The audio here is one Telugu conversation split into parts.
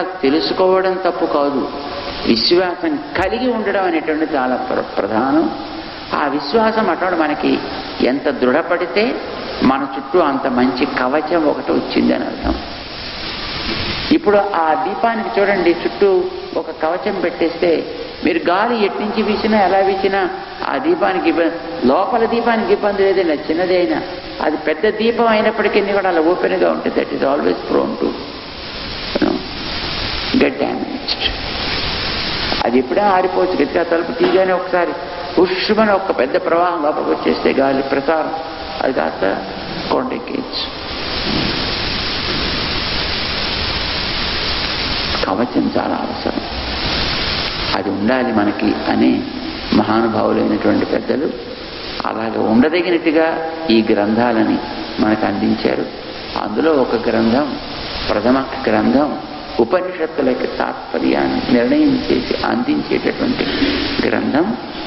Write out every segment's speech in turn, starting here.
తెలుసుకోవడం తప్పు కాదు విశ్వాసం కలిగి ఉండడం అనేటువంటి చాలా ప్ర- ప్రధానం ఆ విశ్వాసం అటువంటి మనకి ఎంత దృఢపడితే మన చుట్టూ అంత మంచి కవచం ఒకటి వచ్చింది అని అర్థం ఇప్పుడు ఆ దీపానికి చూడండి చుట్టూ ఒక కవచం పెట్టేస్తే మీరు గాలి ఎట్నుంచి వీసినా ఎలా వీసినా ఆ దీపానికి ఇబ్బంది లోపల దీపానికి ఇబ్బంది లేదండి అది చిన్నది అయినా అది పెద్ద దీపం అయినప్పటికీ కూడా అలా ఓపెన్గా ఉంటుంది that is always prone to get damaged అది ఎప్పుడే ఆరిపోవచ్చు గట్టిగా తలుపు తీయగానే ఒకసారి పుష్మని ఒక పెద్ద ప్రవాహం లోపలికి వచ్చేస్తే గాలి ప్రసారం అది కాస్త కొండెక్కేయచ్చు కవచం చాలా అవసరం అది ఉండాలి మనకి అనే మహానుభావులైనటువంటి పెద్దలు అలాగే ఉండదగినట్టుగా ఈ గ్రంథాలని మనకు అందించారు అందులో ఒక గ్రంథం ప్రథమ గ్రంథం ఉపనిషత్తుల యొక్క తాత్పర్యాన్ని నిర్ణయం చేసి అందించేటటువంటి గ్రంథం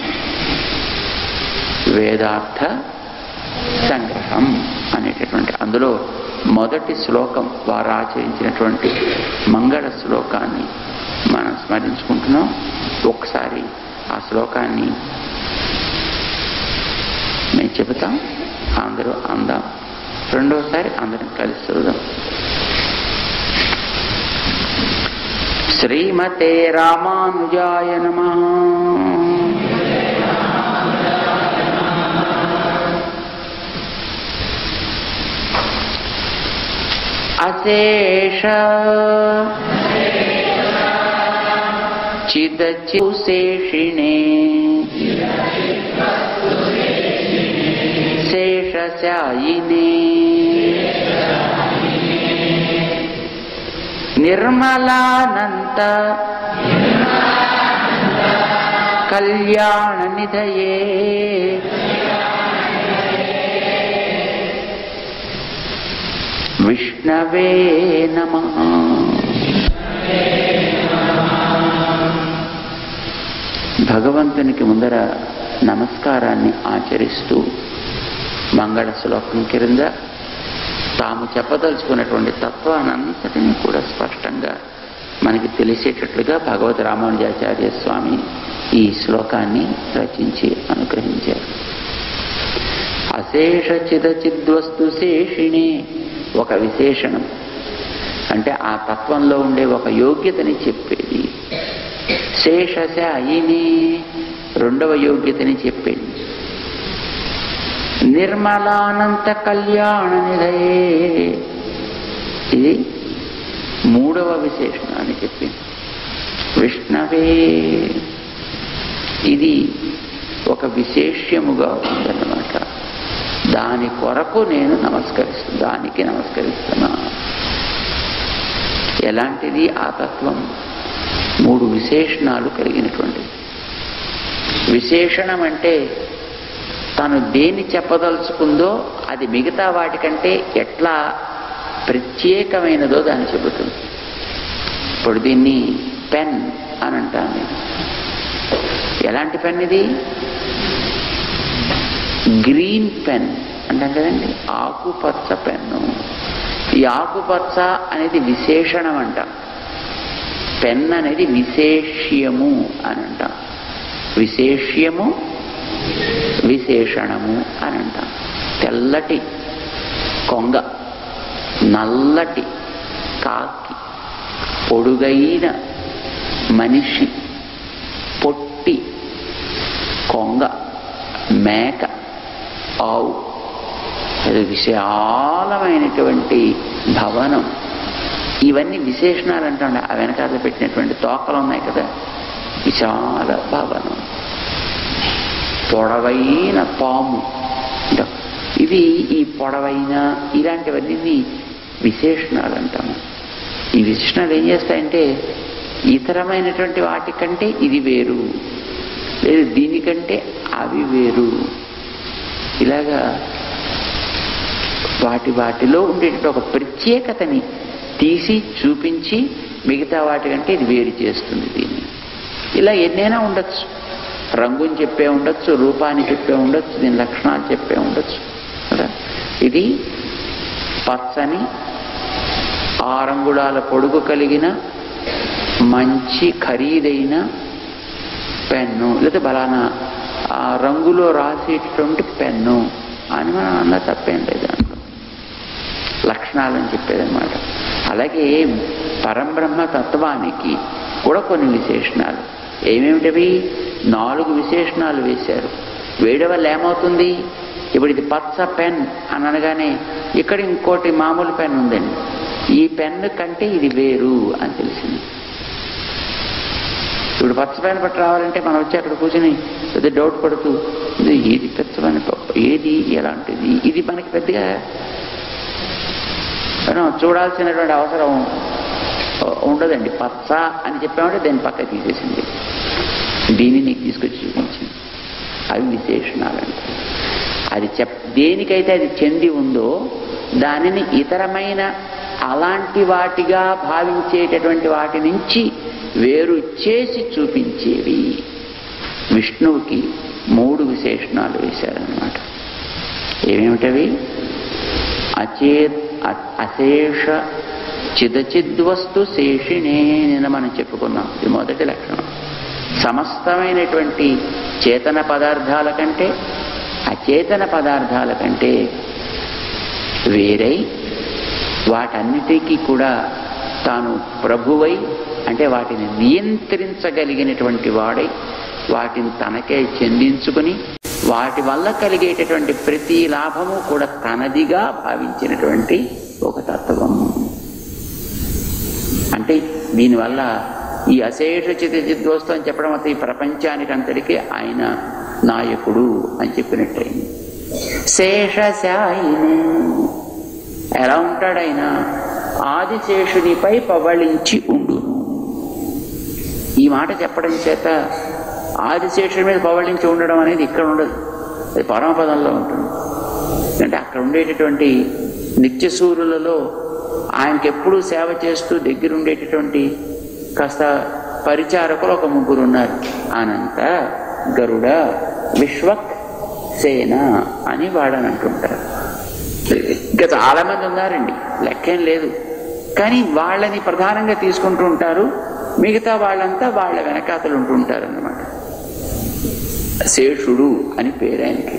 వేదార్థ సంగ్రహం అనేటటువంటి అందులో మొదటి శ్లోకం వారు ఆచరించినటువంటి మంగళ శ్లోకాన్ని మనం స్మరించుకుంటున్నాం ఒకసారి ఆ శ్లోకాన్ని మేము చెబుతాం అందరూ అందాం రెండోసారి అందరం కలిసి చదువుదాం శ్రీమతే రామానుజాయ నమ అశేష చిదచిశేషిణే శేషశాయినే నిర్మలానంత కళ్యాణ నిధయే విష్ణవే నమ భగవంతునికి ముందర నమస్కారాన్ని ఆచరిస్తూ మంగళ శ్లోకం క్రింద తాము చెప్పదలుచుకున్నటువంటి తత్వానంతటిని కూడా స్పష్టంగా మనకి తెలిసేటట్లుగా భగవద్ రామానుజాచార్య స్వామి ఈ శ్లోకాన్ని రచించి అనుగ్రహించారు అశేష చిదచిద్వస్తు శేషిణి ఒక విశేషణం అంటే ఆ తత్వంలో ఉండే ఒక యోగ్యతని చెప్పేది శేషశాయిని రెండవ యోగ్యతని చెప్పేది నిర్మలానంత కళ్యాణ నిలయే ఇది మూడవ విశేషణాన్ని చెప్పింది విష్ణవే ఇది ఒక విశేష్యముగా ఉందన్నమాట దాని కొరకు నేను నమస్కరిస్తు దానికి నమస్కరిస్తున్నా ఎలాంటిది ఆ తత్వం మూడు విశేషణాలు కలిగినటువంటిది విశేషణం అంటే తను దేన్ని చెప్పదలుచుకుందో అది మిగతా వాటికంటే ఎట్లా ప్రత్యేకమైనదో దాన్ని చెబుతుంది ఇప్పుడు దీన్ని పెన్ అని అంటాను నేను ఎలాంటి పెన్ ఇది గ్రీన్ పెన్ అంటాం కదండి ఆకుపచ్చ పెన్ను ఈ ఆకుపచ్చ అనేది విశేషణం అంట పెన్ అనేది విశేష్యము అని అంటాం విశేష్యము విశేషణము అని అంటాం తెల్లటి కొంగ నల్లటి కాకి పొడుగైన మనిషి పొట్టి కొంగ మేక ఆవు అది విశాలమైనటువంటి భవనం ఇవన్నీ విశేషణాలు అంటాం ఆ వెనకాల పెట్టినటువంటి తోకలు ఉన్నాయి కదా విశాల భవనం పొడవైన పాము అంటాం. ఇవి ఈ పొడవైన ఇలాంటివన్నీ విశేషణాలు అంటాము ఈ విశేషణాలు ఏం చేస్తాయంటే ఇతరమైనటువంటి వాటికంటే ఇది వేరు లేదు దీనికంటే అవి వేరు ఇలాగా వాటి వాటిలో ఉండేటువంటి ఒక ప్రత్యేకతని తీసి చూపించి మిగతా వాటికంటే ఇది వేరు చేస్తుంది దీన్ని ఇలా ఎన్నైనా ఉండొచ్చు రంగుని చెప్పే ఉండొచ్చు రూపాన్ని చెప్పే ఉండొచ్చు దీని లక్షణాలు చెప్పే ఉండొచ్చు కదా ఇది పచ్చని ఆరంగుళాల పొడుగు కలిగిన మంచి ఖరీదైన పెన్ను లేదా బలానా ఆ రంగులో రాసేటటువంటి పెన్ను అని మనం అన్న తప్పేం లేదు దాంట్లో లక్షణాలని చెప్పేదన్నమాట అలాగే పరంబ్రహ్మ తత్వానికి కూడా కొన్ని విశేషణాలు ఏమేమిటవి నాలుగు విశేషణాలు వేశారు వేయడం వల్ల ఏమవుతుంది ఇప్పుడు ఇది పచ్చ పెన్ అని అనగానే ఇక్కడ ఇంకోటి మామూలు పెన్ ఉందండి ఈ పెన్ను కంటే ఇది వేరు అని తెలిసింది ఇప్పుడు పచ్చ పెన్ పట్టు రావాలంటే మనం వచ్చి అక్కడ కూర్చొని పెద్ద డౌట్ పడుతూ ఇది ఏది పచ్చ పెన్ ఏది ఎలాంటిది ఇది మనకి పెద్దగా మనం చూడాల్సినటువంటి అవసరం ఉండదండి పచ్చ అని చెప్పామంటే దాన్ని పక్క తీసేసింది దీన్ని నీకు తీసుకొచ్చి చూపించింది అవి విశేషణాలంటే అది చెప్ దేనికైతే అది చెంది ఉందో దానిని ఇతరమైన అలాంటి వాటిగా భావించేటటువంటి వాటి నుంచి వేరు చేసి చూపించేవి విష్ణువుకి మూడు విశేషణాలు వేశారనమాట ఏమేమిటవి అచేత్ అ- అశేష చిదచిద్వస్తు శేషిణే నిన్న మనం చెప్పుకున్నాం ఇది మొదటి లక్షణం సమస్తమైనటువంటి చేతన పదార్థాల కంటే అచేతన పదార్థాల కంటే వేరై వాటన్నిటికీ కూడా తాను ప్రభువై అంటే వాటిని నియంత్రించగలిగినటువంటి వాడై వాటిని తనకే చెందించుకుని వాటి వల్ల కలిగేటటువంటి ప్రతి లాభము కూడా తనదిగా భావించినటువంటి ఒక తత్వము అంటే దీనివల్ల ఈ అశేష చిత్తచిద్వస్తు అని చెప్పడం వల్ల ఈ ప్రపంచానికి అంతటికీ ఆయన నాయకుడు అని చెప్పినట్టయింది శేషశాయినే ఎలా ఉంటాడు ఆయన ఆదిశేషునిపై పవళించి ఉండును ఈ మాట చెప్పడం చేత ఆదిశేషుడి మీద పవళించి ఉండడం అనేది ఇక్కడ ఉండదు అది పరమపదంలో ఉంటుంది అంటే అక్కడ ఉండేటటువంటి నిత్యసూరులలో ఆయనకి ఎప్పుడూ సేవ చేస్తూ దగ్గర ఉండేటటువంటి కాస్త పరిచారకులు ఒక ముగ్గురు ఉన్నారు అనంత గరుడ విశ్వక్ సేన అని వాడని అంటుంటారు ఇంకా చాలా మంది ఉన్నారండి లెక్కేం లేదు కానీ వాళ్ళని ప్రధానంగా తీసుకుంటూ ఉంటారు మిగతా వాళ్ళంతా వాళ్ళ వెనకాతలు ఉంటుంటారు అన్నమాట శేషుడు అని పేరు ఆయనకి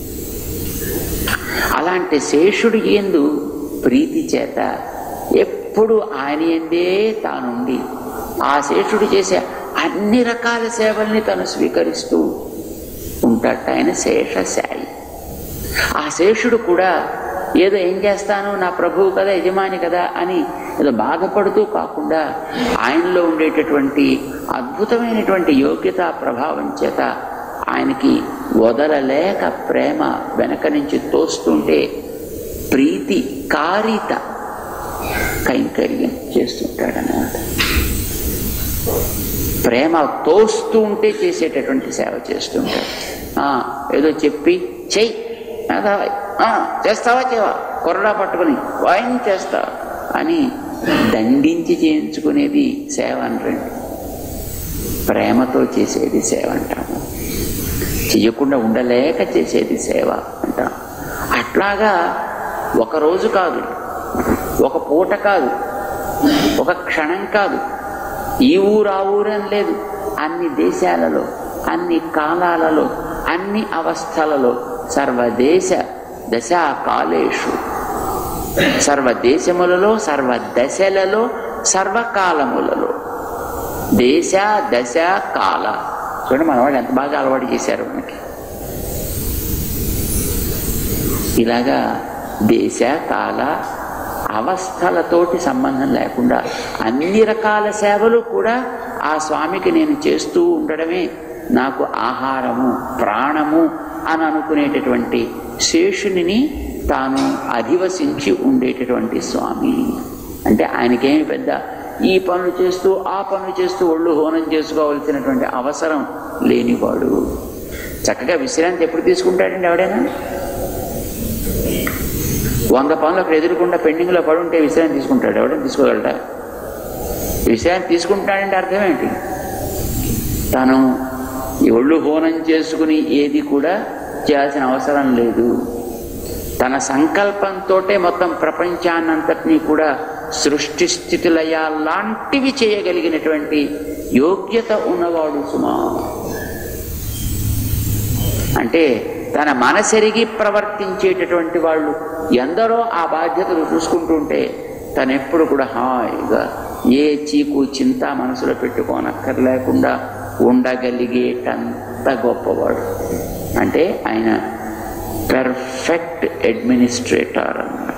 అలాంటి శేషుడు ఎందు ప్రీతి చేత ఎప్పుడు ఆయన ఎందే తానుండి ఆ శేషుడు చేసే అన్ని రకాల సేవల్ని తను స్వీకరిస్తూ ఉంటాట ఆయన శేషశాయి ఆ శేషుడు కూడా ఏదో ఏం చేస్తాను నా ప్రభువు కదా యజమాని కదా అని ఏదో బాధపడుతూ కాకుండా ఆయనలో ఉండేటటువంటి అద్భుతమైనటువంటి యోగ్యత ప్రభావం చేత ఆయనకి వదలలేక ప్రేమ వెనక నుంచి తోస్తుంటే ప్రీతి కారిత కైంకర్యం చేస్తుంటాడన్నమాట ప్రేమ తోస్తూ ఉంటే చేసేటటువంటి సేవ చేస్తుంటాడు ఆ, ఏదో చెప్పి చెయ్యి మేధావి, ఆ, చేస్తావా చేవా కొరడా పట్టుకుని వాయిన్ చేస్తా అని దండించి చేయించుకునేది సేవ అనరండి ప్రేమతో చేసేది సేవ అంటాము చెయ్యకుండా ఉండలేక చేసేది సేవ అంటాం అట్లాగా ఒక రోజు కాదు ఒక పూట కాదు ఒక క్షణం కాదు ఈ ఊరు ఆ ఊరు అని లేదు అన్ని దేశాలలో అన్ని కాలాలలో అన్ని అవస్థలలో సర్వదేశ దశా కాలేషు సర్వదేశములలో సర్వ దశలలో సర్వకాలములలో దేశ దశ కాల చూడండి మన వాళ్ళు ఎంత బాగా అలవాటు చేశారు మనకి ఇలాగా దేశ కాల అవస్థలతోటి సంబంధం లేకుండా అన్ని రకాల సేవలు కూడా ఆ స్వామికి నేను చేస్తూ ఉండడమే నాకు ఆహారము ప్రాణము అని అనుకునేటటువంటి శేషుని తాను అధివసించి ఉండేటటువంటి స్వామి అంటే ఆయనకేమి పెద్ద ఈ పనులు చేస్తూ ఆ పనులు చేస్తూ ఒళ్ళు హోనం చేసుకోవాల్సినటువంటి అవసరం లేనివాడు చక్కగా విశ్రాంతి ఎప్పుడు తీసుకుంటాడండి ఎవడైనా వంద పనులు అక్కడ ఎదురుకుండా పెండింగ్లో పడి ఉంటే విశ్రాంతి తీసుకుంటాడు ఎవడైనా తీసుకోగలడా విశ్రాంతి తీసుకుంటాడంటే అర్థం ఏంటి తను ఈ ఒళ్ళు హోనం చేసుకుని ఏది కూడా చేయాల్సిన అవసరం లేదు తన సంకల్పంతో మొత్తం ప్రపంచాన్నంతటినీ కూడా సృష్టి స్థితిలయ లాంటివి చేయగలిగినటువంటి యోగ్యత ఉన్నవాడు సుమా అంటే తన మనసెరిగి ప్రవర్తించేటటువంటి వాళ్ళు ఎందరో ఆ బాధ్యతలు చూసుకుంటుంటే తను ఎప్పుడు కూడా హాయిగా ఏ చీకు చింత మనసులో పెట్టుకోనక్కర్లేకుండా ఉండగలిగేటంత గొప్పవాడు అంటే ఆయన పెర్ఫెక్ట్ అడ్మినిస్ట్రేటర్ అన్నమాట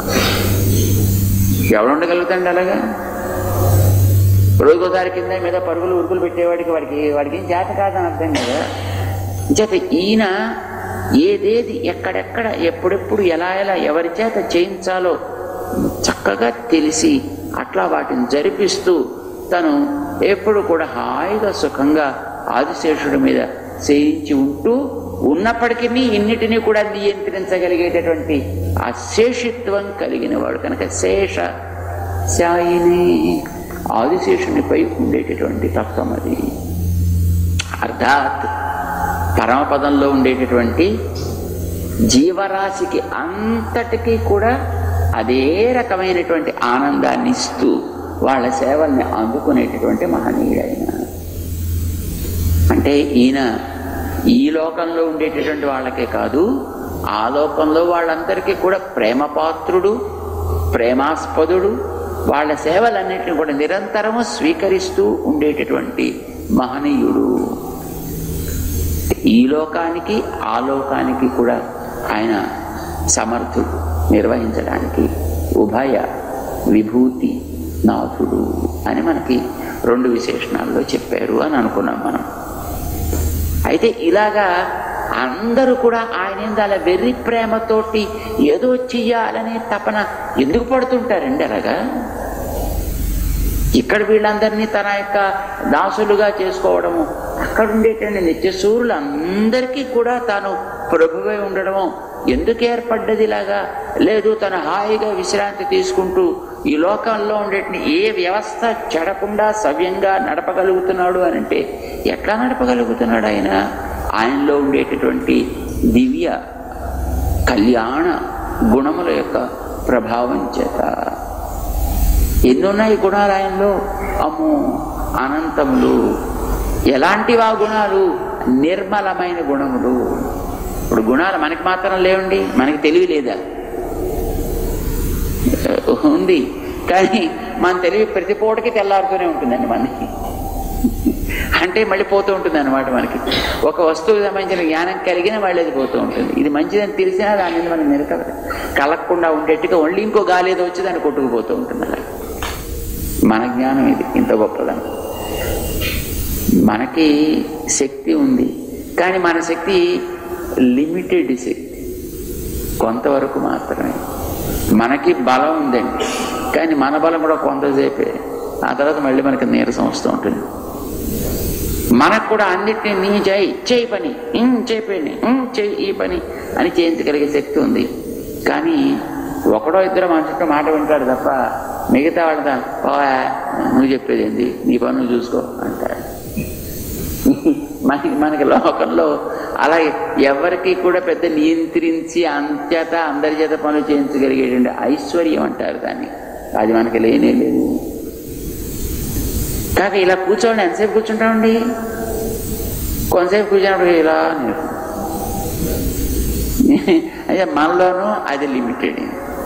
ఎవడు ఉండగలుగుతాండి అలాగా రోజుకోసారి కింద మీద పరుగులు ఉరుకులు పెట్టేవాడికి వాడికి వాడికి ఏం చేత కాదని అర్థం కదా చేత ఈయన ఏదేది ఎక్కడెక్కడ ఎప్పుడెప్పుడు ఎలా ఎలా ఎవరి చేత చేయించాలో చక్కగా తెలిసి అట్లా వాటిని జరిపిస్తూ తను ఎప్పుడు కూడా హాయిగా సుఖంగా ఆదిశేషుడి మీద చేయించి ఉంటూ ఉన్నప్పటికీ ఇన్నిటినీ కూడా నియంత్రించగలిగేటటువంటి ఆ శేషిత్వం కలిగిన వాడు కనుక శేష శాయిని ఆదిశేషునిపై ఉండేటటువంటి తత్వం అది అర్థాత్ పరమపదంలో ఉండేటటువంటి జీవరాశికి అంతటికీ కూడా అదే రకమైనటువంటి ఆనందాన్ని ఇస్తూ వాళ్ళ సేవల్ని అందుకునేటటువంటి మహనీయుడైన అంటే ఈయన ఈ లోకంలో ఉండేటటువంటి వాళ్ళకే కాదు ఆ లోకంలో వాళ్ళందరికీ కూడా ప్రేమపాత్రుడు ప్రేమాస్పదుడు వాళ్ళ సేవలన్నింటినీ కూడా నిరంతరము స్వీకరిస్తూ ఉండేటటువంటి మహనీయుడు ఈ లోకానికి ఆ లోకానికి కూడా ఆయన సమర్థుడు నిర్వహించడానికి ఉభయ విభూతి నాథుడు అని మనకి రెండు విశేషణాల్లో చెప్పారు అని అనుకున్నాం మనం అయితే ఇలాగా అందరూ కూడా ఆయన ఏంది అలా వెర్రి ప్రేమతోటి ఏదో చెయ్యాలనే తపన ఎందుకు పడుతుంటారండి అలాగా ఇక్కడ వీళ్ళందరినీ తన యొక్క దాసులుగా చేసుకోవడము అక్కడ ఉండేటువంటి నిత్య సూర్యులందరికీ కూడా తాను ప్రభువై ఉండడము ఎందుకు ఏర్పడ్డది ఇలాగా లేదు తను హాయిగా విశ్రాంతి తీసుకుంటూ ఈ లోకంలో ఉండేటువంటి ఏ వ్యవస్థ చెడకుండా సవ్యంగా నడపగలుగుతున్నాడు అని అంటే ఎట్లా నడపగలుగుతున్నాడు ఆయన ఆయనలో ఉండేటటువంటి దివ్య కళ్యాణ గుణముల యొక్క ప్రభావం చేత ఎన్నున్నాయి గుణాలు ఆయనలో అమ్మో అనంతములు ఎలాంటివి ఆ గుణాలు నిర్మలమైన గుణములు ఇప్పుడు గుణాలు మనకి మాత్రం లేవండి మనకి తెలివి లేదా ఉంది కానీ మన తెలివి ప్రతి పూటకి తెల్లారుతూనే ఉంటుందండి మనకి అంటే మళ్ళీ పోతూ ఉంటుంది అనమాట మనకి ఒక వస్తువుకి సంబంధించిన జ్ఞానం కలిగిన మళ్ళీ అది పోతూ ఉంటుంది ఇది మంచిదని తెలిసినా దాని మీద మనం నిరక కలగకుండా ఉండేట్టుగా only ఇంకో గాలి ఏదో వచ్చి దాన్ని కొట్టుకుపోతూ ఉంటుంది అలా మన జ్ఞానం ఇది ఇంత గొప్పదని మనకి శక్తి ఉంది కానీ మన శక్తి లిమిటెడ్ శక్తి కొంతవరకు మాత్రమే మనకి బలం ఉందండి కానీ మన బలం కూడా కొంతసేపే ఆ తర్వాత మళ్ళీ మనకి నీరసం వస్తూ ఉంటుంది మనకు కూడా అన్నిటినీ నీ చేయి చేయి పని "ఉమ్, చేయి పని "ఉమ్, చేయి ఈ పని అని చేయించగలిగే శక్తి ఉంది కానీ ఒకడో ఇద్దరు మన చుట్టూ మాట వింటాడు తప్ప మిగతా వాళ్ళ నువ్వు చెప్పేది ఏంది నీ పని నువ్వు చూసుకో అంటాడు మనకి మనకి లోకంలో అలాగే ఎవరికి కూడా పెద్ద నియంత్రించి అంత్యత అందరి చేత పనులు చేయించగలిగేటువంటి ఐశ్వర్యం అంటారు దాన్ని అది మనకి లేనే లేదు కాక ఇలా కూర్చోండి ఎంతసేపు కూర్చుంటామండి కొంతసేపు కూర్చున్నప్పుడు ఇలా నేను అయితే మనలోనూ అది లిమిటెడ్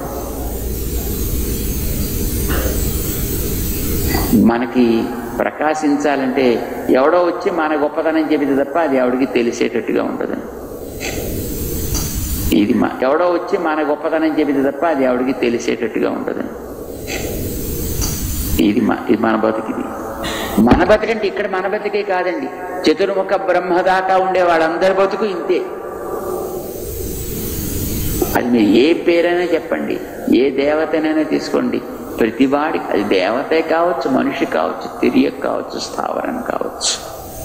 మనకి ప్రకాశించాలంటే ఎవడో వచ్చి మన గొప్పతనం చెబితే తప్ప అది ఎవడికి తెలిసేటట్టుగా ఉండదు ఇది మా ఎవడో వచ్చి మన గొప్పతనం చెబితే తప్ప అది ఎవడికి తెలిసేటట్టుగా ఉండదు ఇది మా ఇది మన బతికిది మన బతికంటే ఇక్కడ మన బతికే కాదండి చతుర్ముఖ బ్రహ్మ దాకా ఉండే వాళ్ళందరి బతుకు ఇంతే అది మీరు ఏ పేరైనా చెప్పండి ఏ దేవతనైనా తీసుకోండి ప్రతివాడి అది దేవతే కావచ్చు మనిషి కావచ్చు తిరియక్ కావచ్చు స్థావరం కావచ్చు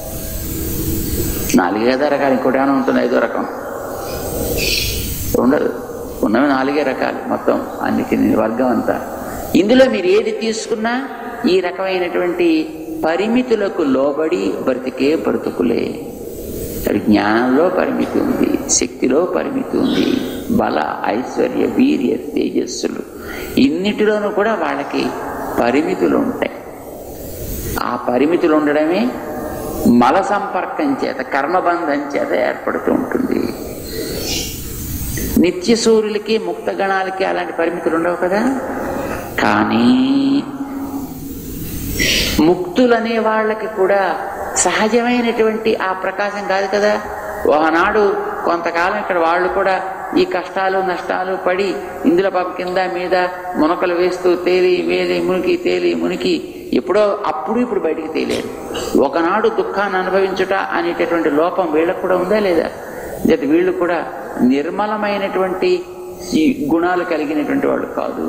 నాలుగైదో రకాలు ఇంకోటి ఏమైనా ఉంటుంది ఐదో రకం ఉండదు ఉన్నవి నాలుగే రకాలు మొత్తం అన్నిటిని వర్గం అంతా ఇందులో మీరు ఏది తీసుకున్నా ఈ రకమైనటువంటి పరిమితులకు లోబడి బ్రతికే బ్రతుకులే అది జ్ఞానంలో పరిమితి ఉంది శక్తిలో పరిమితి ఉంది బల ఐశ్వర్య వీర్య తేజస్సులు ఇన్నిటిలోనూ కూడా వాళ్ళకి పరిమితులు ఉంటాయి ఆ పరిమితులు ఉండడమే మల సంపర్కం చేత కర్మబంధం చేత ఏర్పడుతూ ఉంటుంది నిత్య సూర్యులకి ముక్త గణాలకి అలాంటి పరిమితులు ఉండవు కదా కానీ ముక్తులనే వాళ్ళకి కూడా సహజమైనటువంటి ఆ ప్రకాశం కాదు కదా ఒకనాడు కొంతకాలం ఇక్కడ వాళ్ళు కూడా ఈ కష్టాలు నష్టాలు పడి ఇందులో పాపం కింద మీద మునకలు వేస్తూ తేలి వేలి మునికి తేలి మునికి ఎప్పుడో అప్పుడు ఇప్పుడు బయటికి తేలేరు ఒకనాడు దుఃఖాన్ని అనుభవించుట అనేటటువంటి లోపం వీళ్ళకు కూడా ఉందా లేదా జత వీళ్ళు కూడా నిర్మలమైనటువంటి ఈ గుణాలు కలిగినటువంటి వాళ్ళు కాదు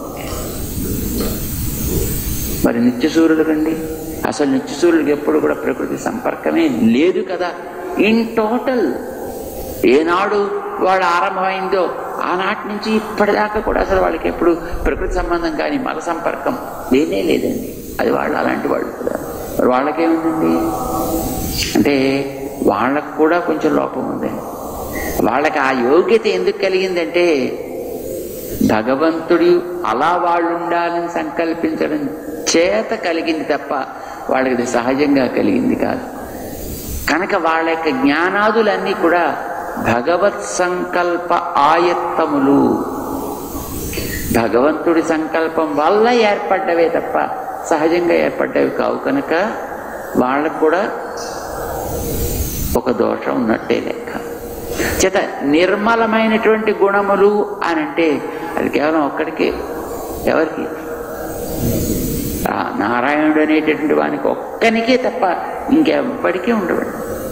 మరి నిత్య సూర్యుడు కండి అసలు నిత్య సూర్యుడికి ఎప్పుడు కూడా ప్రకృతి సంపర్కమే లేదు కదా ఇన్ టోటల్ ఏనాడు వాళ్ళు ఆరంభమైందో ఆనాటి నుంచి ఇప్పటిదాకా కూడా అసలు వాళ్ళకి ఎప్పుడు ప్రకృతి సంబంధం కానీ మల సంపర్కం లేనే లేదండి అది వాళ్ళు అలాంటి వాళ్ళు కూడా మరి వాళ్ళకేముందండి అంటే వాళ్ళకు కూడా కొంచెం లోపం ఉందండి వాళ్ళకి ఆ యోగ్యత ఎందుకు కలిగిందంటే భగవంతుడు అలా వాళ్ళు ఉండాలని సంకల్పించడం చేత కలిగింది తప్ప వాళ్ళకి ఇది సహజంగా కలిగింది కాదు కనుక వాళ్ళ యొక్క జ్ఞానాదులన్నీ కూడా భగవత్ సంకల్ప ఆయత్తములు భగవంతుడి సంకల్పం వల్ల ఏర్పడ్డవే తప్ప సహజంగా ఏర్పడ్డవి కావు కనుక వాళ్ళకు కూడా ఒక దోషం ఉన్నట్టే లెక్క చేత నిర్మలమైనటువంటి గుణములు అని అంటే అది కేవలం ఒక్కడికే ఎవరికి ఆ నారాయణుడు అనేటటువంటి వానికి ఒక్కనికే తప్ప ఇంకెవ్వడికి ఉండడు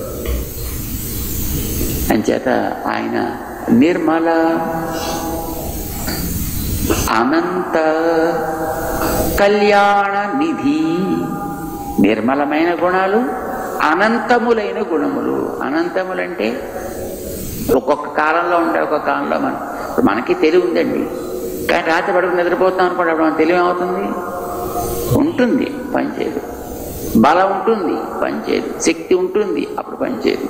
అంచేత ఆయన నిర్మల అనంత కళ్యాణ నిధి నిర్మలమైన గుణాలు అనంతములైన గుణములు అనంతములంటే ఒక్కొక్క కాలంలో ఉంటాయి ఒక్కొక్క కాలంలో మనం ఇప్పుడు మనకి తెలివి ఉందండి కానీ రాత్రి పడుకుని నిద్రపోతాం అనుకోండి అప్పుడు మన తెలివి ఏమవుతుంది ఉంటుంది పనిచేయదు బలం ఉంటుంది పనిచేయదు శక్తి ఉంటుంది అప్పుడు పనిచేయదు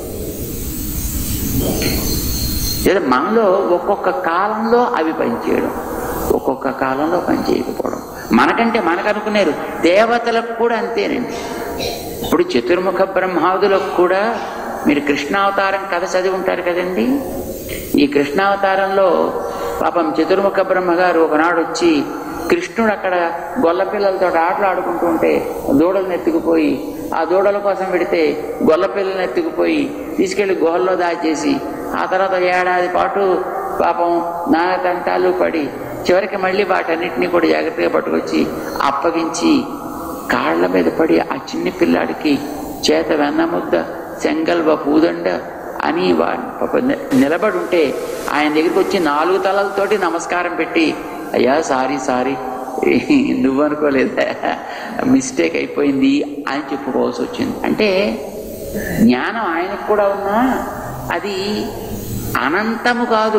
లేదా మనలో ఒక్కొక్క కాలంలో అవి పనిచేయడం ఒక్కొక్క కాలంలో పనిచేయకపోవడం మనకంటే మనకు అనుకునేరు దేవతలకు కూడా అంతేనండి ఇప్పుడు చతుర్ముఖ బ్రహ్మాదులకు కూడా మీరు కృష్ణావతారం కథ చదివి ఉంటారు కదండి ఈ కృష్ణావతారంలో పాపం చతుర్ముఖ బ్రహ్మగారు ఒకనాడు వచ్చి కృష్ణుడు అక్కడ గొల్ల పిల్లలతో ఆటలు ఆడుకుంటూ ఉంటే దూడలను ఎత్తుకుపోయి ఆ దూడల కోసం పెడితే గొల్ల పిల్లల్ని ఎత్తుకుపోయి తీసుకెళ్లి గుహల్లో దాచేసి ఆ తర్వాత ఏడాది పాటు పాపం నానా తంటాలు పడి చివరికి మళ్ళీ వాటన్నిటినీ కూడా జాగ్రత్తగా పట్టుకొచ్చి అప్పగించి కాళ్ళ మీద పడి ఆ చిన్ని పిల్లాడికి చేత వెన్నముద్ద సెంగల్వ పూదండ అని వాడిని పాప ని- నిలబడి ఉంటే ఆయన దగ్గరికి వచ్చి నాలుగు తలలతోటి నమస్కారం పెట్టి అయ్యా సారీ సారీ నువ్వు అనుకోలేదా మిస్టేక్ అయిపోయింది అని చెప్పుకోవాల్సి వచ్చింది అంటే జ్ఞానం ఆయనకు కూడా ఉన్నా అది అనంతము కాదు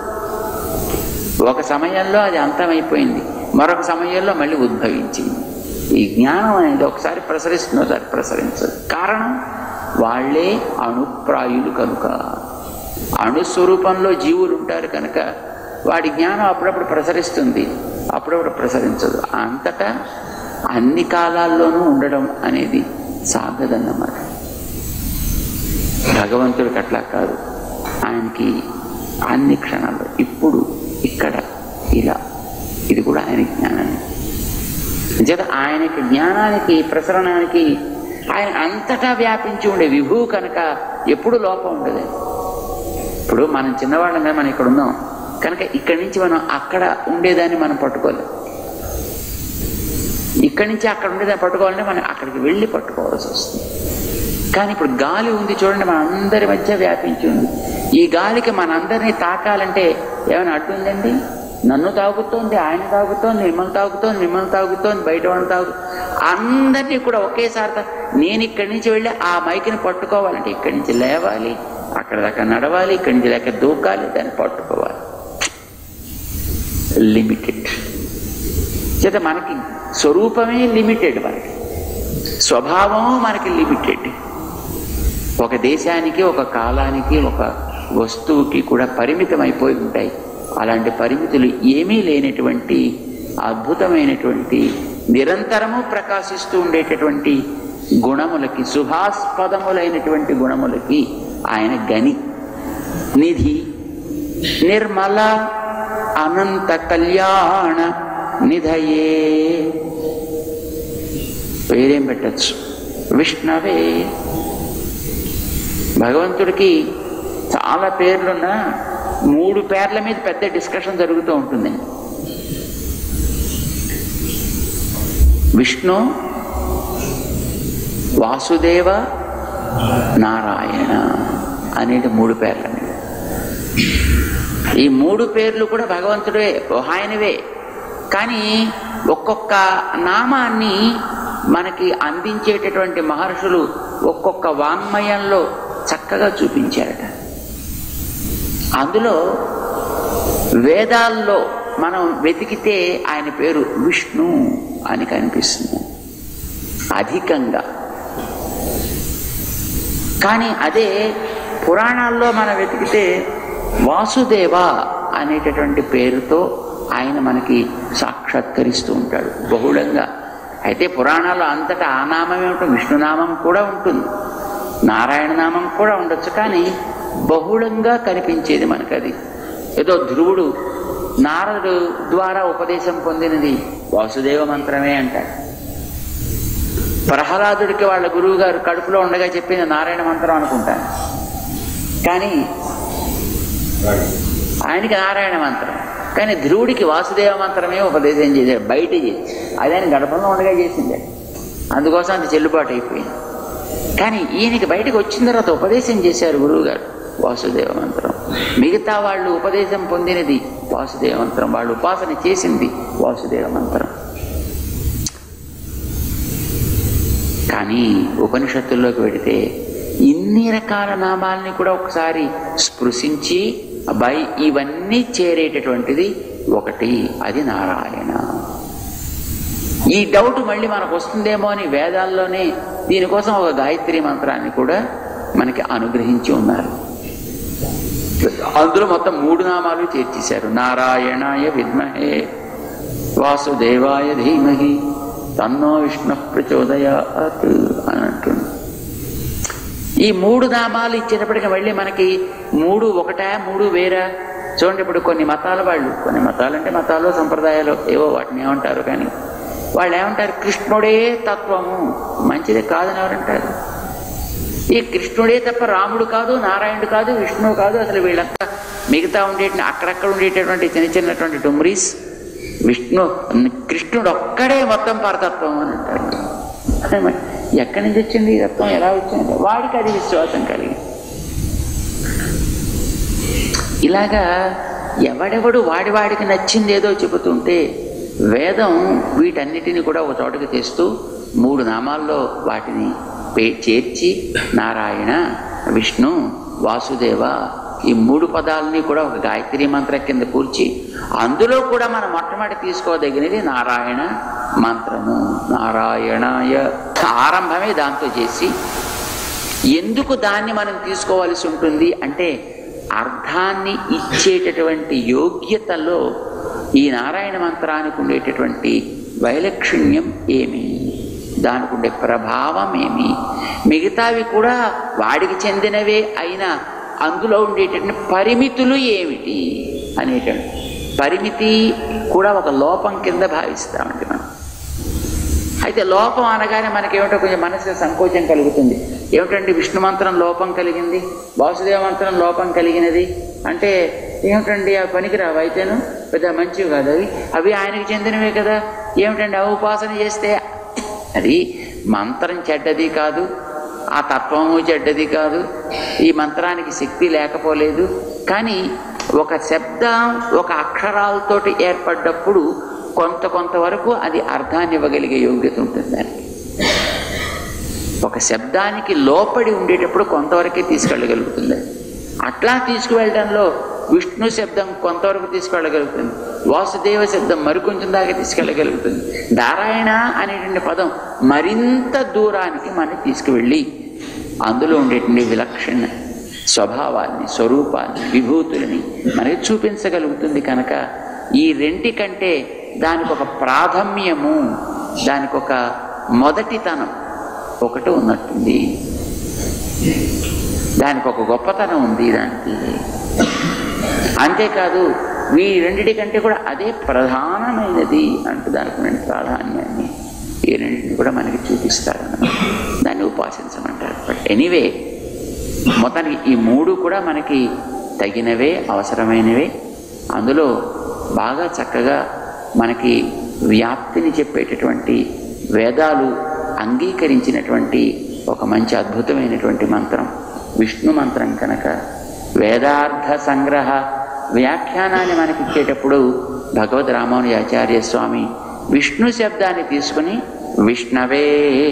ఒక సమయంలో అది అంతమైపోయింది మరొక సమయంలో మళ్ళీ ఉద్భవించింది ఈ జ్ఞానం అనేది ఒకసారి ప్రసరిస్తుంది ఒకసారి ప్రసరించదు కారణం వాళ్ళే అణుప్రాయులు కనుక అణుస్వరూపంలో జీవులు ఉంటారు కనుక వాడి జ్ఞానం అప్పుడప్పుడు ప్రసరిస్తుంది అప్పుడప్పుడు ప్రసరించదు అంతటా అన్ని కాలాల్లోనూ ఉండడం అనేది సాగదన్నమాట భగవంతుడికి అట్లా కాదు ఆయనకి అన్ని క్షణాల్లో ఇప్పుడు ఇక్కడ ఇలా ఇది కూడా ఆయన జ్ఞానాన్ని చేత ఆయనకి జ్ఞానానికి ప్రసరణానికి ఆయన అంతటా వ్యాపించి ఉండే విభువు కనుక ఎప్పుడు లోపం ఉండదు ఇప్పుడు మనం చిన్నవాళ్ళంగా మనం ఇక్కడ ఉన్నాం కనుక ఇక్కడి నుంచి మనం అక్కడ ఉండేదాన్ని మనం పట్టుకోలేం ఇక్కడి నుంచి అక్కడ ఉండేదాన్ని పట్టుకోవాలంటే మనం అక్కడికి వెళ్ళి పట్టుకోవాల్సి వస్తుంది కానీ ఇప్పుడు గాలి ఉంది చూడండి మన అందరి మధ్య వ్యాపించి ఉంది ఈ గాలికి మనందరినీ తాకాలంటే ఏమైనా అడ్డుందండి నన్ను తాగుతోంది ఆయన తాగుతోంది మిమ్మల్ని తాగుతోంది మిమ్మల్ని తాగుతోంది బయట వాళ్ళని తాగు అందరినీ కూడా ఒకేసారి తా- నేను ఇక్కడి నుంచి వెళ్ళి ఆ మైకిని పట్టుకోవాలంటే ఇక్కడి నుంచి లేవాలి అక్కడ దాకా నడవాలి ఇక్కడి నుంచి లేక దూకాలి దాన్ని పట్టుకోవాలి లిమిటెడ్ చేత మనకి స్వరూపమే లిమిటెడ్ మనకి స్వభావము మనకి లిమిటెడ్ ఒక దేశానికి ఒక కాలానికి ఒక వస్తువుకి కూడా పరిమితం అయిపోయి ఉంటాయి అలాంటి పరిమితులు ఏమీ లేనటువంటి అద్భుతమైనటువంటి నిరంతరము ప్రకాశిస్తూ ఉండేటటువంటి గుణములకి శుభాస్పదములైనటువంటి గుణములకి ఆయన గని నిధి నిర్మల అనంత కళ్యాణ నిధయే పేరేం పెట్టచ్చు విష్ణవే భగవంతుడికి చాలా పేర్లున్నా మూడు పేర్ల మీద పెద్ద డిస్కషన్ జరుగుతూ ఉంటుందండి విష్ణు వాసుదేవ నారాయణ అనేది మూడు పేర్ల మీద ఈ మూడు పేర్లు కూడా భగవంతుడే ఆయనవే కానీ ఒక్కొక్క నామాన్ని మనకి అందించేటటువంటి మహర్షులు ఒక్కొక్క వాంగ్మయంలో చక్కగా చూపించారట అందులో వేదాల్లో మనం వెతికితే ఆయన పేరు విష్ణు అని కనిపిస్తుంది అధికంగా కానీ అదే పురాణాల్లో మనం వెతికితే వాసుదేవ అనేటటువంటి పేరుతో ఆయన మనకి సాక్షాత్కరిస్తూ ఉంటాడు బహుళంగా అయితే పురాణాల్లో అంతటా ఆ నామమే ఉంటుంది విష్ణునామం కూడా ఉంటుంది నారాయణ నామం కూడా ఉండొచ్చు కానీ బహుళంగా కనిపించేది మనకు అది ఏదో ధ్రువుడు నారదుడు ద్వారా ఉపదేశం పొందినది వాసుదేవ మంత్రమే అంటాడు ప్రహ్లాదుడికి వాళ్ళ గురువు గారు కడుపులో ఉండగా చెప్పింది నారాయణ మంత్రం అనుకుంటాను కానీ ఆయనకి నారాయణ మంత్రం కానీ ధ్రువుడికి వాసుదేవ మంత్రమే ఉపదేశం చేశాడు బయట చేసి అది ఆయన గడపంలో ఉండగా చేసిందే అందుకోసం అది చెల్లుబాటు అయిపోయింది కానీ ఈయనకి బయటకు వచ్చిన తర్వాత ఉపదేశం చేశారు గురువుగారు వాసుదేవ మంత్రం మిగతా వాళ్ళు ఉపదేశం పొందినది వాసుదేవ మంత్రం వాళ్ళు ఉపాసన చేసింది వాసుదేవ మంత్రం కానీ ఉపనిషత్తుల్లోకి వెడితే ఇన్ని రకాల నామాల్ని కూడా ఒకసారి స్పృశించి అబ్బాయి ఇవన్నీ చేరేటటువంటిది ఒకటి అది నారాయణ ఈ డౌట్ మళ్ళీ మనకు వస్తుందేమో అని వేదాల్లోనే దీనికోసం ఒక గాయత్రి మంత్రాన్ని కూడా మనకి అనుగ్రహించి ఉన్నారు అందులో మొత్తం మూడు నామాలు చేర్చేశారు నారాయణాయ విద్మహే వాసుదేవాయ ధీమహి తన్నో విష్ణు ప్రచోదయాత్ అని అంటుంది ఈ మూడు నామాలు ఇచ్చేటప్పటికి మళ్ళీ మనకి మూడు ఒకటా మూడు వేరా చూడండి ఇప్పుడు కొన్ని మతాల వాళ్ళు కొన్ని మతాలు అంటే మతాలు సంప్రదాయాలు ఏవో వాటిని ఏమంటారు కానీ వాళ్ళు ఏమంటారు కృష్ణుడే తత్వము మంచిది కాదని ఎవరంటారు ఈ కృష్ణుడే తప్ప రాముడు కాదు నారాయణుడు కాదు విష్ణువు కాదు అసలు వీళ్ళంతా మిగతా ఉండే అక్కడక్కడ ఉండేటటువంటి చిన్న చిన్నటువంటి డుమ్రీస్ విష్ణు కృష్ణుడు ఒక్కడే మొత్తం పరతత్వం అని అంటారు మరి ఎక్కడి నుంచి వచ్చింది ఈ తత్వం ఎలా వచ్చింది వాడికి అది విశ్వాసం కలిగి ఇలాగా ఎవడెవడు వాడి వాడికి నచ్చింది ఏదో చెబుతుంటే వేదం వీటన్నిటిని కూడా ఒక చోటకి తెస్తూ మూడు నామాల్లో వాటిని పే చేర్చి నారాయణ విష్ణు వాసుదేవ ఈ మూడు పదాలని కూడా ఒక గాయత్రి మంత్రం కింద కూర్చి అందులో కూడా మనం మొట్టమొదటి తీసుకోదగినది నారాయణ మంత్రము నారాయణాయ ఆరంభమే దాంతో చేసి ఎందుకు దాన్ని మనం తీసుకోవాల్సి ఉంటుంది అంటే అర్థాన్ని ఇచ్చేటటువంటి యోగ్యతలో ఈ నారాయణ మంత్రానికి ఉండేటటువంటి వైలక్షణ్యం ఏమి దానికి ఉండే ప్రభావం ఏమి మిగతావి కూడా వాడికి చెందినవే అయినా అందులో ఉండేటటువంటి పరిమితులు ఏమిటి అనేటువంటి పరిమితి కూడా ఒక లోపం కింద భావిస్తామండి మనం అయితే లోపం అనగానే మనకేమిటో కొంచెం మనసు సంకోచం కలుగుతుంది ఏమిటండి విష్ణు మంత్రం లోపం కలిగింది వాసుదేవ మంత్రం లోపం కలిగినది అంటే ఏమిటండి ఆ పనికిరావు అయితేను పెద్ద మంచివి కాదు అవి అవి ఆయనకి చెందినవే కదా ఏమిటండి ఆ ఉపాసన చేస్తే అది మంత్రం చెడ్డది కాదు ఆ తత్వము చెడ్డది కాదు ఈ మంత్రానికి శక్తి లేకపోలేదు కానీ ఒక శబ్దం ఒక అక్షరాలతోటి ఏర్పడ్డప్పుడు కొంత కొంతవరకు అది అర్థాన్ని ఇవ్వగలిగే యోగ్యత ఉంటుంది దానికి ఒక శబ్దానికి లోపడి ఉండేటప్పుడు కొంతవరకే తీసుకెళ్ళగలుగుతుంది అట్లా తీసుకువెళ్ళడంలో విష్ణు శబ్దం కొంతవరకు తీసుకెళ్ళగలుగుతుంది వాసుదేవ శబ్దం మరికొంచెం దాకా తీసుకెళ్ళగలుగుతుంది నారాయణ అనేటువంటి పదం మరింత దూరానికి మనం తీసుకువెళ్ళి అందులో ఉండేటువంటి విలక్షణ స్వభావాన్ని స్వరూపాన్ని విభూతులని మనకి చూపించగలుగుతుంది కనుక ఈ రెంటి కంటే దానికి ఒక ప్రాధాన్యము దానికి ఒక మొదటితనం ఒకటి ఉన్నట్టుంది దానికి ఒక గొప్పతనం ఉంది దానికి అంతేకాదు ఈ రెండిటి కంటే కూడా అదే ప్రధానమైనది అంటూ దానికి ఉన్న ప్రాధాన్యాన్ని ఈ రెండింటిని కూడా మనకి చూపిస్తారు దాన్ని ఉపాసించమంటారు బట్ ఎనీవే మొత్తానికి ఈ మూడు కూడా మనకి తగినవే అవసరమైనవే అందులో బాగా చక్కగా మనకి వ్యాప్తిని చెప్పేటటువంటి వేదాలు అంగీకరించినటువంటి ఒక మంచి అద్భుతమైనటువంటి మంత్రం విష్ణు మంత్రం కనుక వేదార్థ సంగ్రహ వ్యాఖ్యానాన్ని మనకి ఇచ్చేటప్పుడు భగవద్ రామానుజాచార్య స్వామి విష్ణు శబ్దాన్ని తీసుకుని విష్ణవే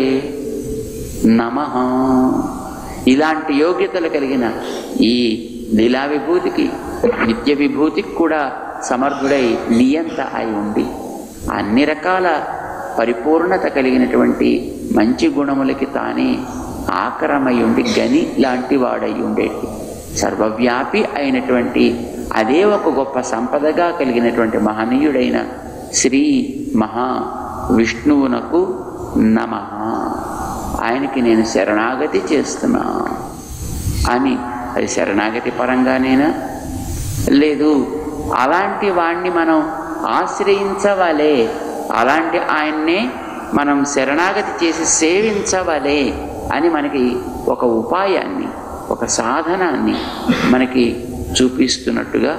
నమ ఇలాంటి యోగ్యతలు కలిగిన ఈ లీలా విభూతికి నిత్య విభూతికి కూడా సమర్థుడై నియంత అయి ఉండి అన్ని రకాల పరిపూర్ణత కలిగినటువంటి మంచి గుణములకి తానే ఆకరమై ఉండి గని లాంటి వాడై ఉండేటి సర్వవ్యాపి అయినటువంటి అదే ఒక గొప్ప సంపదగా కలిగినటువంటి మహనీయుడైన శ్రీ మహా విష్ణువునకు నమ ఆయనకి నేను శరణాగతి చేస్తున్నా అని అది శరణాగతి పరంగానేనా లేదు అలాంటి వాణ్ణి మనం ఆశ్రయించవలే అలాంటి ఆయన్నే మనం శరణాగతి చేసి సేవించవలే అని మనకి ఒక ఉపాయాన్ని ఒక సాధనాన్ని మనకి చూపిస్తున్నట్టుగా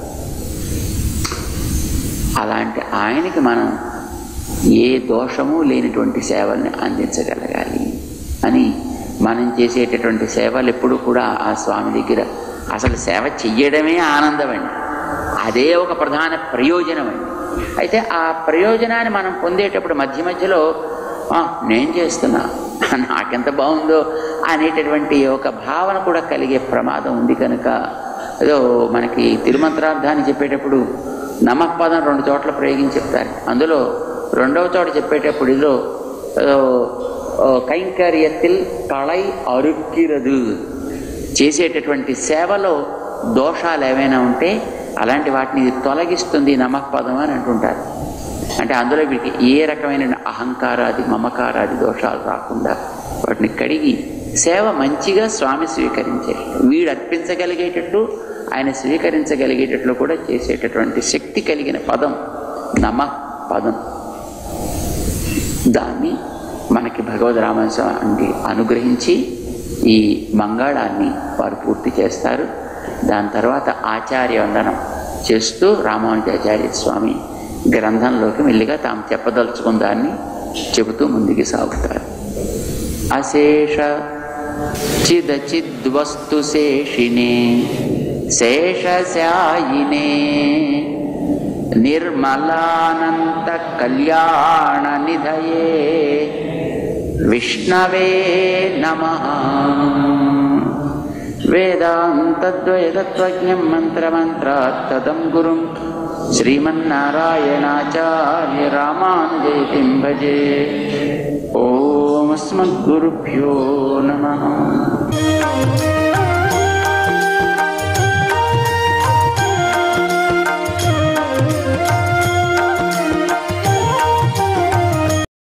అలాంటి ఆయనకి మనం ఏ దోషము లేనటువంటి సేవల్ని అందించగలగాలి అని మనం చేసేటటువంటి సేవలు ఎప్పుడు కూడా ఆ స్వామి దగ్గర అసలు సేవ చెయ్యడమే ఆనందమండి అదే ఒక ప్రధాన ప్రయోజనం అండి అయితే ఆ ప్రయోజనాన్ని మనం పొందేటప్పుడు మధ్య మధ్యలో "ఆ, నేను చేస్తున్నా నాకెంత బాగుందో అనేటటువంటి ఒక భావన కూడా కలిగే ప్రమాదం ఉంది కనుక ఏదో మనకి తిరుమంత్రార్థాన్ని చెప్పేటప్పుడు నమఃపదం రెండు చోట్ల ప్రయోగించి చెప్తారు అందులో రెండవ చోట చెప్పేటప్పుడు ఇదిలో ఏదో, ఓ, కైంకర్యത്തിൽ కళై అరుక్కిరదు చేసేటటువంటి సేవలో దోషాలు ఏవైనా ఉంటే అలాంటి వాటిని ఇది తొలగిస్తుంది నమఃపదం అని అంటుంటారు అంటే అందులో వీటికి ఏ రకమైన అహంకారాది మమకారాది దోషాలు రాకుండా వాటిని కడిగి సేవ మంచిగా స్వామి స్వీకరించే వీడు అర్పించగలిగేటట్టు ఆయన స్వీకరించగలిగేటట్లు కూడా చేసేటటువంటి శక్తి కలిగిన పదం నమ పదం దాన్ని మనకి భగవద్ రామస్వామి అనుగ్రహించి ఈ మంగళాన్ని వారు పూర్తి చేస్తారు దాని తర్వాత ఆచార్య వందనం చేస్తూ రామానుజాచార్య స్వామి గ్రంథంలోకి మెల్లిగా తాము చెప్పదలుచుకున్న దాన్ని చెబుతూ ముందుకు సాగుతారు అశేష చిదచిద్వస్తు శేషినే శేషశాయినే నిర్మలానంత కళ్యాణ నిధయే విష్ణవే నమ వేదాంతద్వైతత్వజ్ఞం మంత్రమంత్రాత్తదం గురుం శ్రీమన్నారాయణాచార్య రామానుజయతిం భజే ఓమస్మద్గురుభ్యో నమ